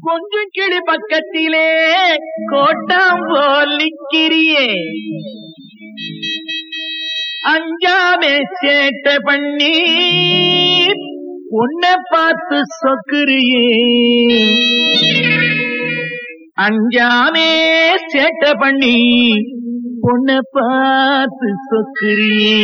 கொஞ்சம் கிளி பக்கத்திலே கோட்டாம் போல் நிக்கிறியே அஞ்சாமே சேட்டை பண்ணி உன்னை பார்த்து சொக்குறியே அஞ்சாமே சேட்டை பண்ணி பொண்ணை பார்த்து சொக்குறியே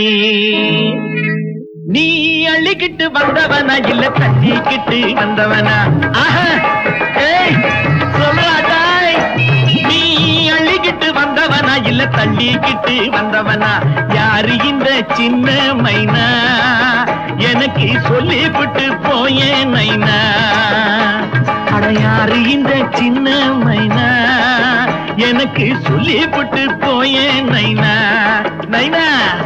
நீ அள்ளிக்கிட்டு வந்தவனா இல்ல தள்ளிக்கிட்டு வந்தவனா ஆஹா ஏய் சொல்லலாட்டாய் நீ அள்ளிக்கிட்டு வந்தவனா இல்ல தள்ளிக்கிட்டு வந்தவனா யாரு இந்த சின்ன மைனா எனக்கு சொல்லிவிட்டு போயே நைனா அட யாரு இந்த சின்ன மைனா எனக்கு சொல்லிவிட்டு போயே நைனா நைனா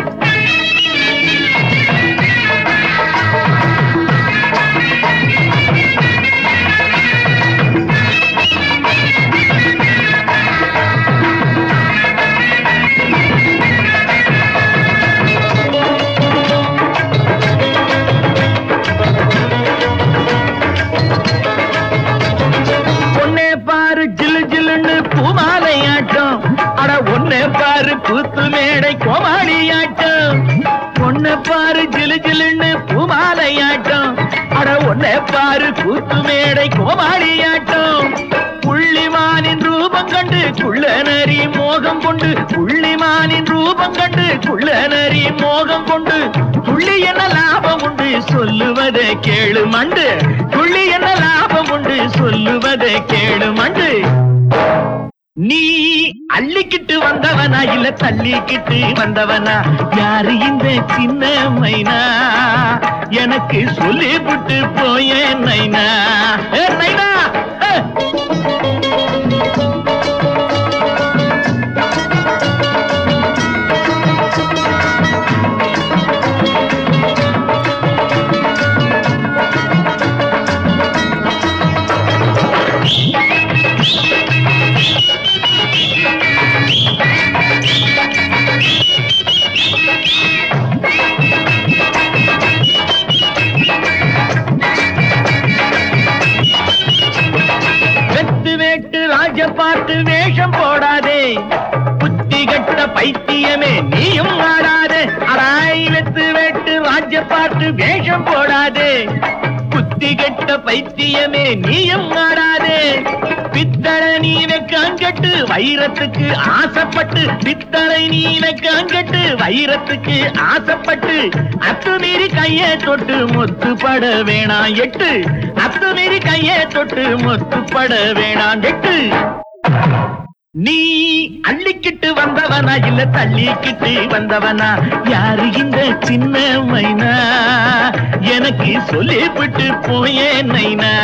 பொண்ணே பாரு ஜில்லு ஜில்லுன்னு பூமாலையாட்டம் அட ஒன்னே பாரு கூத்து மேடை கோமாளியாட்டம் பொண்ணே பாரு ஜிலு ஜில்லுன்னு பூமாலையாட்டம் அட ஒன்னே பாரு கூத்து மேடை கோமாளியாட்டம் புள்ளிமானின் ரூபம் கண்டு குள்ள நரி மோகம் கொண்டு புள்ளிமானின் ரூபம் கண்டு குள்ள நரி மோகம் கொண்டு துள்ளி என்ன லாபம் உண்டு சொல்லுவதை கேளு மண்டு துள்ளி என்ன லாபம் உண்டு சொல்லுவதை கேளு மண்டு நீ அள்ளிக்கிட்டு வந்தவனா இல்ல தள்ளிக்கிட்டு வந்தவனா யாரு இந்த சின்ன மைனா எனக்கு சொல்லிவிட்டு போயே நைனா ஏ நைனா ஏ. வெத்து வேட்டு ராஜ பார்த்து வேஷம் போடாதே புத்தி கட்ட பைத்தியமே நீயும் ஆடாதே அடாய் வெத்து வேட்டு ராஜ பார்த்து வேஷம் போடாதே புத்தி கெட்ட பைத்தியமே நீயும் ஆடாதே பித்தளை நீ வைக்காங்கட்டு வைரத்துக்கு ஆசைப்பட்டு பித்தளை நீ வைக்காங்கட்டு வைரத்துக்கு ஆசைப்பட்டு அத்துமீறி கையை தொட்டு முத்துப்பட வேணாம் எட்டு அத்துமீறி கையை தொட்டு முத்துப்பட வேணாம் எட்டு நீ அள்ளிக்கிட்டு வந்தவனா இல்ல தள்ளிக்கிட்டு வந்தவனா யாரு இந்த சின்ன மைனா எனக்கு சொல்லிவிட்டு போயே நைனா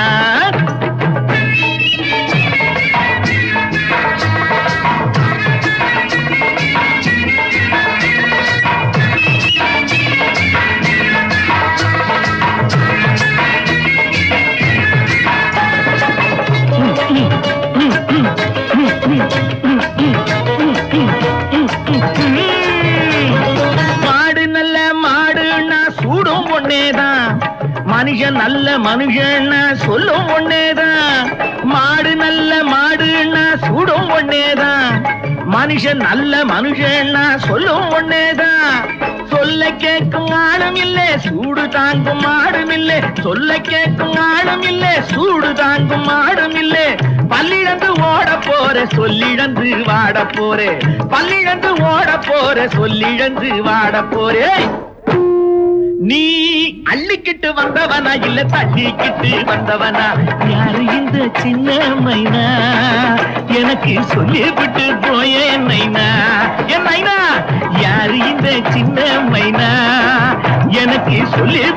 மாடு நல்ல மாடுன்னா சூடும் ஒன்னேதான் மனுஷன் நல்ல மனுஷன்னா சொல்லும் ஒன்னேதான் மாடு நல்ல மாடுன்னா சூடும் ஒன்னேதான் மனுஷன் நல்ல மனுஷன்னா சொல்லும் ஒன்னேதான் சொல்ல கேட்கும் ஆளும் இல்ல சூடு தாங்கும் மாடும் இல்ல சொல்ல கேட்கும் ஆளும் இல்ல சூடு தாங்கும் மாடும் இல்ல பல்லிழந்து ஓட போற சொல்லிழந்து வாட போறே பல்லிழந்து ஓட போற சொல்லிழந்து வாட போறே நீ அள்ளிக்கிட்டு வந்தவனா இல்ல தள்ளிக்கிட்டு வந்தவனா யாரு இந்த சின்ன மைனா எனக்கு சொல்லிவிட்டு போயே நைனா என் நைனா யாரு இந்த சின்ன மைனா எனக்கு சொல்லி